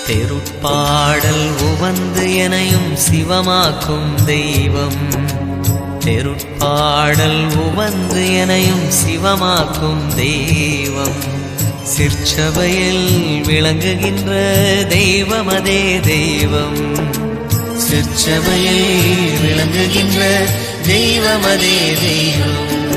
தெருட்பாடல் உவந்து எனையும் சிவமாக்கும் தெய்வம் தெருட்பாடல் உவந்து எனையும் சிவமாக்கும் தெய்வம் சிற்சபையில் விளங்குகின்ற தெய்வமதே தெய்வம் சிற்சபையில் விளங்குகின்ற தெய்வமதே தெய்வம்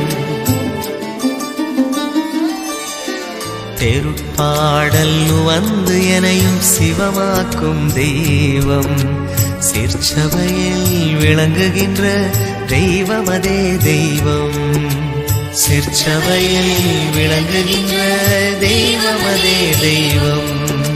தெருட்பாடல் வந்து எனையும் சிவமாக்கும் தெய்வம் சிற்சபையில் விளங்குகின்ற தெய்வமதே தெய்வம் சிற்சபையில் விளங்குகின்ற தெய்வமதே தெய்வம்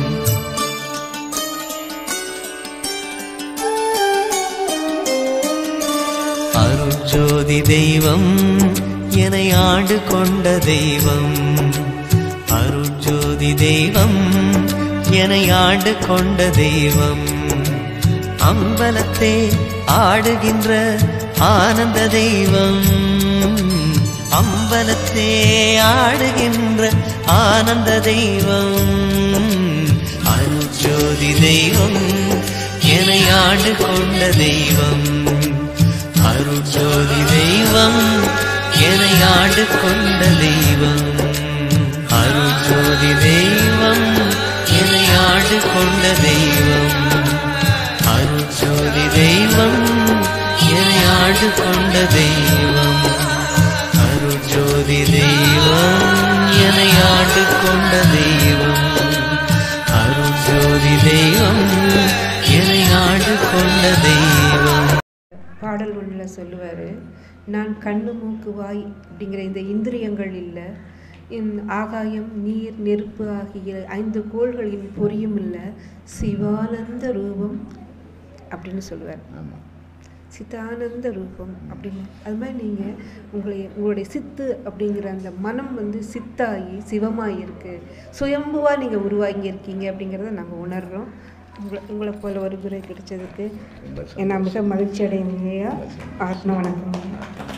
அருட்ஜோதி தெய்வம் என்னை ஆண்டு கொண்ட தெய்வம் அருட்ஜோதி தெய்வம் என்னை ஆண்டு கொண்ட தெய்வம் அம்பலத்தே ஆடுகின்ற ஆனந்த தெய்வம் அம்பலத்தே ஆடுகின்ற ஆனந்த தெய்வம் அருட்ஜோதி தெய்வம் என்னை ஆண்டு கொண்ட தெய்வம் அருட்ஜோதி தெய்வம் என்னை ஆண்டு கொண்ட தெய்வம் அருட்ஜோதி தெய்வம் என்னை ஆண்டு கொண்ட தெய்வம் அருட்ஜோதி தெய்வம் என்னை ஆண்டு கொண்ட தெய்வம் அருட்ஜோதி தெய்வம் என்னை ஆண்டு கொண்ட தெய்வம் அருட்ஜோதி தெய்வம் என்னை ஆண்டு கொண்ட தெய்வம் பாடல் ஒன்றில் சொல்லுவார் நான் கண்ணு மூக்கு வாய் அப்படிங்கிற இந்த இந்திரியங்கள் இல்லை என் ஆகாயம் நீர் நெருப்பு ஆகிய ஐந்து கோள்களின் பொரியும் இல்லை சிவானந்த ரூபம் அப்படின்னு சொல்லுவார் ஆமாம் சித்தானந்த ரூபம் அப்படின்னு அது மாதிரி நீங்கள் உங்களை உங்களுடைய சித்து அப்படிங்கிற அந்த மனம் வந்து சித்தாகி சிவமாகி இருக்கு சுயம்புவாக நீங்கள் உருவாகி இருக்கீங்க அப்படிங்கிறத நாங்கள் உணர்கிறோம் உங்களை உங்களை போல ஒரு குரு கிடைச்சதுக்கு நான் மிக மகிழ்ச்சி அடைந்தேயா ஆத்ம வணக்கம்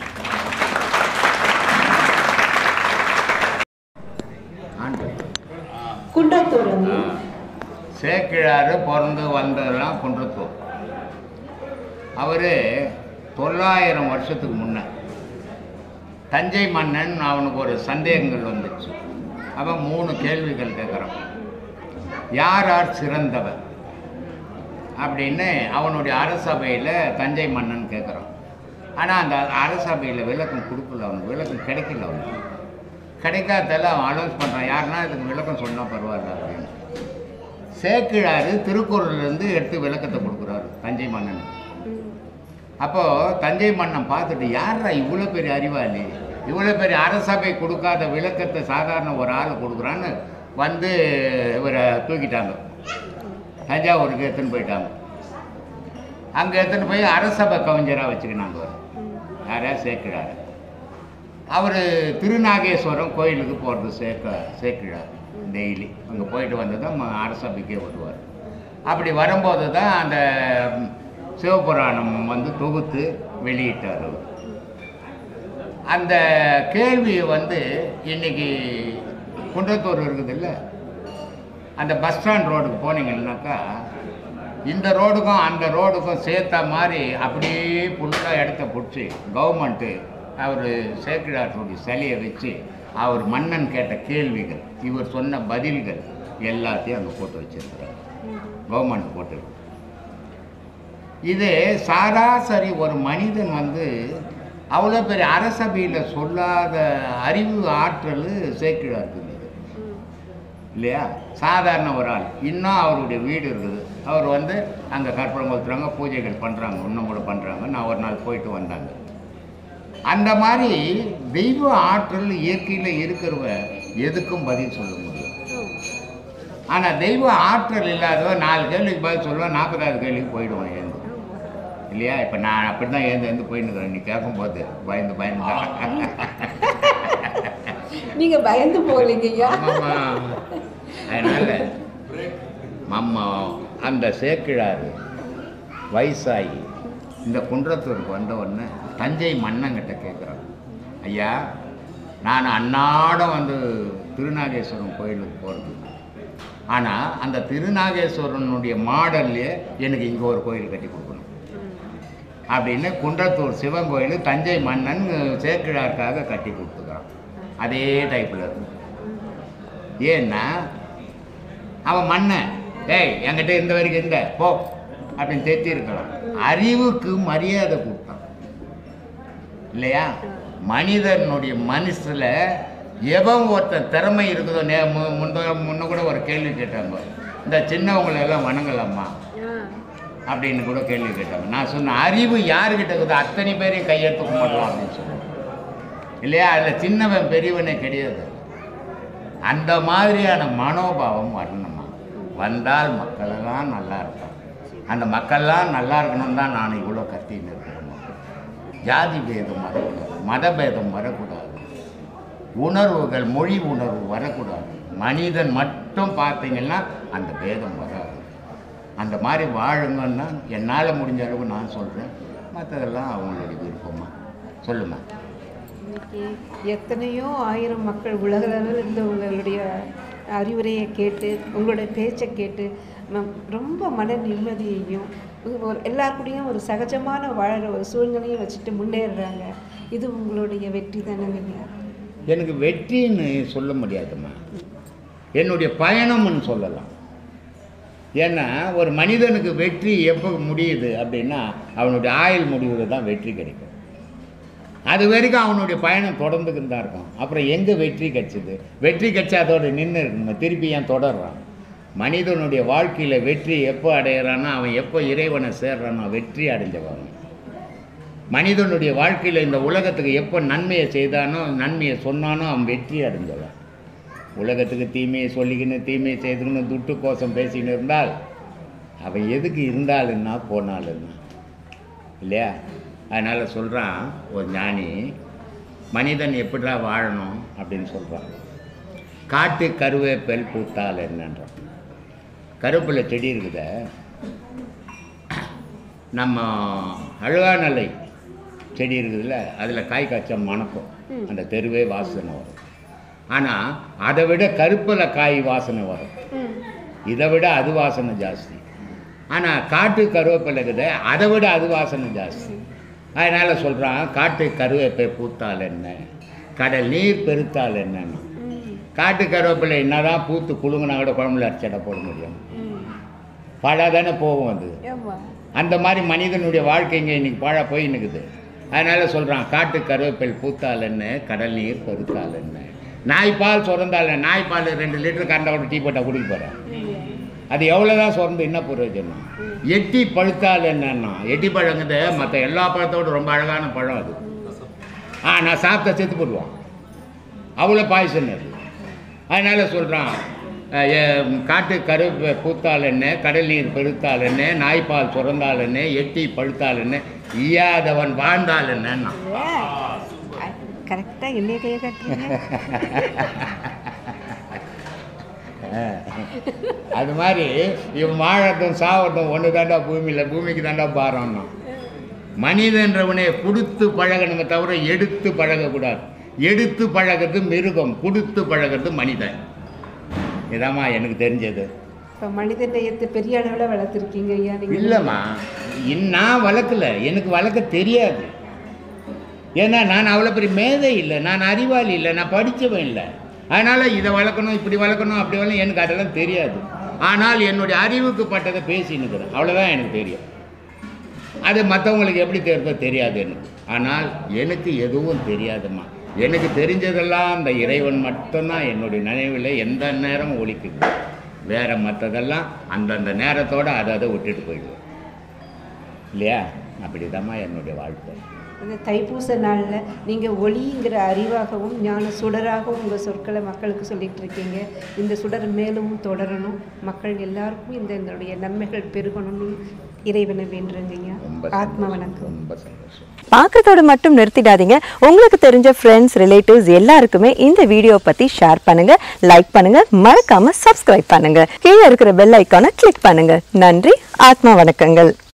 ஆண்டு குண்டத்தூர் வந்து சேக்கிழார் பிறந்து வந்ததெல்லாம் குன்றத்தூர் அவர் தொள்ளாயிரம் வருஷத்துக்கு முன்ன தஞ்சை மன்னன் அவனுக்கு ஒரு சந்தேகங்கள் வந்துச்சு அவன் மூணு கேள்விகள் கேட்குறான் யார் யார் சிறந்தவர் அப்படின்னு அவனுடைய அரசபையில் தஞ்சை மன்னன் கேட்குறான் ஆனால் அந்த அரசபையில் விளக்கம் கொடுக்கல அவனுக்கு விளக்கம் கிடைக்கல அவனுக்கு கிடைக்காதால அவன் அனௌன்ஸ் பண்ணுறான் யாருன்னா இதுக்கு விளக்கம் சொன்னால் பரவாயில்ல அப்படின்னு சேக்கிழார் திருக்குறள்லேருந்து எடுத்து விளக்கத்தை கொடுக்குறாரு தஞ்சை மன்னன் அப்போது தஞ்சை மன்னன் பார்த்துட்டு யாரா இவ்வளோ பெரிய அறிவாளி இவ்வளோ பெரிய அரசபை கொடுக்காத விளக்கத்தை சாதாரண ஒரு ஆள் கொடுக்குறான்னு வந்து இவரை தூக்கிட்டாங்க தஞ்சாவூருக்கு எடுத்துன்னு போயிட்டாங்க அங்கே எடுத்துன்னு போய் அரசபை கவிஞராக வச்சுக்கினாங்க அவர் யாரா சேக்கிழார் அவர் திருநாகேஸ்வரம் கோயிலுக்கு போகிறது சேர்க்க சேர்க்கிறார் டெய்லி அங்கே போயிட்டு வந்து தான் ம- அரசபைக்கே வருவார் அப்படி வரும்போது தான் அந்த ம், சிவபுராணம் வந்து தொகுத்து வெளியிட்டார் அவர் அந்த கேள்வி வந்து இன்னைக்கு குன்றத்தூர் இருக்குதுல்ல அந்த பஸ் ஸ்டாண்ட் ரோடுக்கு போனீங்கன்னாக்கா இந்த ரோடுக்கும் அந்த ரோடுக்கும் சேர்த்த மாதிரி அப்படியே ஃபுல்லாக இடத்த பிடிச்சி கவர்மெண்ட்டு அவர் சேக்கிழாருடைய சிலையை வச்சு அவர் மன்னன் கேட்ட கேள்விகள் இவர் சொன்ன பதில்கள் எல்லாத்தையும் அங்கே போட்டு வச்சிருக்கிறார் கவர்மெண்ட் போட்டு இது சராசரி ஒரு மனிதன் வந்து அவ்வளோ பெரிய அரசபையில் சொல்லாத அறிவு ஆற்றல் சேக்கிழார் இருக்குது இல்லையா சாதாரண ஒரு ஆள் இன்னும் அவருடைய வீடு இருக்குது அவர் வந்து அங்கே கற்பனை கொளுத்துறாங்க பூஜைகள் பண்ணுறாங்க இன்னும் கூட பண்ணுறாங்க நான் ஒரு நாள் போயிட்டு வந்தாங்க அந்த மாதிரி தெய்வ ஆற்றல் இயற்கையில் இருக்கிறவ எதுக்கும் பதில் சொல்ல முடியும் ஆனால் தெய்வ ஆற்றல் இல்லாதவ நாலு கேள்விக்கு பதில் சொல்லுவேன் நாற்பதாவது கேள்விக்கு போயிடுவான் ஏந்து இல்லையா இப்போ நான் அப்படி தான் ஏந்து ஏந்து போயின்னு இருக்கிறேன் நீ கேட்கும்போது பயந்து பயந்து நீங்கள் பயந்து போகலைங்கய்யா ஆமாம்மா அதனால மம்மா அந்த சேக்கிழார் வயசாகி இந்த குன்றத்தூருக்கு வந்த உடனே தஞ்சை மன்னங்கிட்ட கேட்குறான் ஐயா நான் அன்னாடம் வந்து திருநாகேஸ்வரம் கோயிலுக்கு போகிறது ஆனால் அந்த திருநாகேஸ்வரனுடைய மாடல்லே எனக்கு இங்கே ஒரு கோயில் கட்டி கொடுக்கணும் அப்படின்னு குன்றத்தூர் சிவன் கோயில் தஞ்சை மன்னன் சேக்கிழாருக்காக கட்டி கொடுத்துக்கிறான் அதே டைப்பில் இருக்கு ஏன்னா அவன் மன்னன் டேய் என்கிட்ட இந்த வரைக்கும் இந்த போ அப்படின்னு தெத்தி இருக்கலாம் அறிவுக்கு மரியாதை கொடுத்தான் இல்லையா மனிதனுடைய மனசில் எவன் ஒருத்தன் திறமை இருக்குதோ நே மு- முன்ன முன்ன கூட ஒரு கேள்வி கேட்டாங்க இந்த சின்னவங்களை எல்லாம் வணங்கலாமா அப்படின்னு கூட கேள்வி கேட்டாங்க நான் சொன்னேன் அறிவு யாருக்கிட்ட இருக்குதோ அத்தனை பேரையும் கையெழுத்து கும்பிடலாம் அப்படின்னு சொன்னேன் இல்லையா அதில் சின்னவன் பெரியவனே கிடையாது அந்த மாதிரியான மனோபாவம் வரணுமா வந்தால் மக்களெல்லாம் நல்லா இருப்பாங்க அந்த மக்கள்லாம் நல்லா இருக்கணும் தான் நான் இவ்வளோ கத்தின்னு இருக்கிறேன் ஜாதி பேதம் வரக்கூடாது மதபேதம் வரக்கூடாது உணர்வுகள் மொழி உணர்வு வரக்கூடாது மனிதன் மட்டும் பார்த்தீங்கன்னா அந்த பேதம் வராது அந்த மாதிரி வாழுங்கன்னா என்னால் முடிஞ்ச அளவு நான் சொல்கிறேன் மற்றதெல்லாம் அவங்களுடைய விருப்பமா சொல்லுமா இன்னைக்கு எத்தனையோ ஆயிரம் மக்கள் உலகளவில் இருந்து உங்களுடைய அறிவுரையை கேட்டு உங்களுடைய பேச்சை கேட்டு ம- ரொம்ப மன நிம்மதியையும் ஒரு எல்லாருக்கூடையும் ஒரு சகஜமான வாழற ஒரு சூழ்நிலையும் வச்சுட்டு முன்னேறுறாங்க இது உங்களுடைய வெற்றி தானே இல்லையா எனக்கு வெற்றின்னு சொல்ல முடியாதும்மா என்னுடைய பயணம்னு சொல்லலாம் ஏன்னா ஒரு மனிதனுக்கு வெற்றி எப்போ முடியுது அப்படின்னா அவனுடைய ஆயுள் முடிவுல தான் வெற்றி கிடைக்கும் அது வரைக்கும் அவனுடைய பயணம் தொடர்ந்துக்கிட்டு தான் இருக்கும் அப்புறம் எங்கே வெற்றி கிடைச்சிது வெற்றி கிடைச்சா அதோட நின்று இருக்கணும் திருப்பி ஏன் தொடர்றான் மனிதனுடைய வாழ்க்கையில் வெற்றி எப்போ அடையிறானோ அவன் எப்போ இறைவனை சேர்றானோ வெற்றி அடைஞ்சவன் மனிதனுடைய வாழ்க்கையில் இந்த உலகத்துக்கு எப்போ நன்மையை செய்தானோ நன்மையை சொன்னானோ அவன் வெற்றி அடைஞ்சவன் உலகத்துக்கு தீமையை சொல்லிக்கின்னு தீமையை செய்துக்கின்னு துட்டு கோசம் பேசிக்கின்னு இருந்தால் அவன் எதுக்கு இருந்தாலுன்னா போனாலுன்னா இல்லையா அதனால் சொல்கிறான் ஒரு ஞானி மனிதன் எப்படிடா வாழணும் அப்படின்னு சொல்கிறான் காட்டு கருவேப்பல் பூத்தால் என்னன்றான் கருவேப்பிலை செடி இருக்குதே நம்ம அழுகாநலை செடி இருக்குதுல்ல அதில் காய் காய்ச்சா மணக்கும் அந்த தெருவே வாசனை வரும் ஆனால் அதை விட கருப்பில் காய் வாசனை வரும் இதை விட அது வாசனை ஜாஸ்தி ஆனால் காட்டு கருவேப்பிலை இருக்குது அதை விட அது வாசனை ஜாஸ்தி அதனால் சொல்கிறான் காட்டு கருவேப்பை பூத்தால் என்ன கடல் நீர் பெருத்தால் என்னன்னா காட்டு கருவேப்பிலை என்னதான் பூத்து குலுங்கினா கூட குழம்புல அரைச்சடை போட முடியும் பழ தானே போகும் அது ஏம்மா அந்த மாதிரி மனிதனுடைய வாழ்க்கைங்க இன்னைக்கு பாழா போய் நிற்குது அதனால சொல்கிறான் காட்டு கருவேப்பில் பூத்தால் என்ன கடல் நீர் பெருத்தால் என்ன நாய்ப்பால் சுரந்தால் என்ன? நாய்ப்பால் ரெண்டு லிட்டர் கரண்டோட டீ போட்டால் குடிக்க போகிறேன் அது எவ்வளோ தான் சுரந்து என்ன பிரயோஜனம் எட்டி பழுத்தால் என்னன்னா எட்டி பழங்குது மற்ற எல்லா பழத்தோட ரொம்ப அழகான பழம் அது ஆ நான் சாப்பிட்டா செத்து போடுவான் அவ்வளோ பாய்சன் அது அதனால் சொல்கிறான் காட்டு கரு பூத்தால் என்ன கடல் நீர் பெருத்தால் என்ன நாய்ப்பால் சுரந்தால் என்ன எட்டி பழுத்தால் என்ன ஈயாதவன் வாழ்ந்தால் என்னன்னா கரெக்டாக என்னைய கையை கட்டுறீங்க அது மாதிரி இவன் வாழட்டும் சாவட்டும் ஒன்று தாண்டா பூமியில் பூமிக்கு தாண்டா பாரம்னா மனிதன்றவனே கொடுத்து பழகணுமே தவிர எடுத்து பழகக்கூடாது எடுத்து பழகிறது மிருகம் கொடுத்து பழகிறது மனிதன் இதாம்மா எனக்கு தெரிஞ்சது இப்போ மனித நேயத்தை பெரிய அளவில் வளர்த்துருக்கீங்க ஐயா நீங்கள் இல்லைம்மா இன் நான் வளர்க்கல எனக்கு வளர்க்க தெரியாது ஏன்னா நான் அவ்வளோ பெரிய மேதை இல்லை நான் அறிவாளி இல்லை நான் படித்தவன் இல்லை அதனால் இதை வளர்க்கணும் இப்படி வளர்க்கணும் அப்படி வளர்க்கணும் எனக்கு அதெல்லாம் தெரியாது ஆனால் என்னுடைய அறிவுக்கு பட்டதை பேசினுக்கிறேன் அவ்வளோதான் எனக்கு தெரியும் அது மற்றவங்களுக்கு எப்படி தெரியுதோ தெரியாது எனக்கு ஆனால் எனக்கு எதுவும் தெரியாதும்மா எனக்கு தெரிஞ்சதெல்லாம் அந்த இறைவன் மட்டும்தான் என்னுடைய நினைவில் எந்த நேரமும் ஒழிக்குது வேற மற்றதெல்லாம் அந்தந்த நேரத்தோடு அதை அதை விட்டுட்டு போயிடுவேன் இல்லையா அப்படிதாம்மா என்னுடைய வாழ்க்கை இந்த தைப்பூச நாளில் நீங்கள் ஒளிங்கிற அறிவாகவும் ஞான சுடராகவும் உங்கள் சொற்களை மக்களுக்கு சொல்லிட்டு இருக்கீங்க இந்த சுடர் மேலும் தொடரணும் மக்கள் எல்லாருக்கும் இந்த இதனுடைய நன்மைகள் பெருகணும்னு இறைவனை வேண்டுறீங்க ரொம்ப ஆத்ம சந்தோஷம். வணக்கம் ரொம்ப சந்தோஷம் பார்க்கறதோட மட்டும் நிறுத்திடாதீங்க உங்களுக்கு தெரிஞ்ச ஃப்ரெண்ட்ஸ் ரிலேட்டிவ்ஸ் எல்லாருக்குமே இந்த வீடியோ பத்தி ஷேர் பண்ணுங்க லைக் பண்ணுங்க மறக்காம சப்ஸ்கிரைப் பண்ணுங்க கீழே இருக்கிற பெல் ஐக்கானை கிளிக் பண்ணுங்க நன்றி ஆத்மா வணக்கங்கள்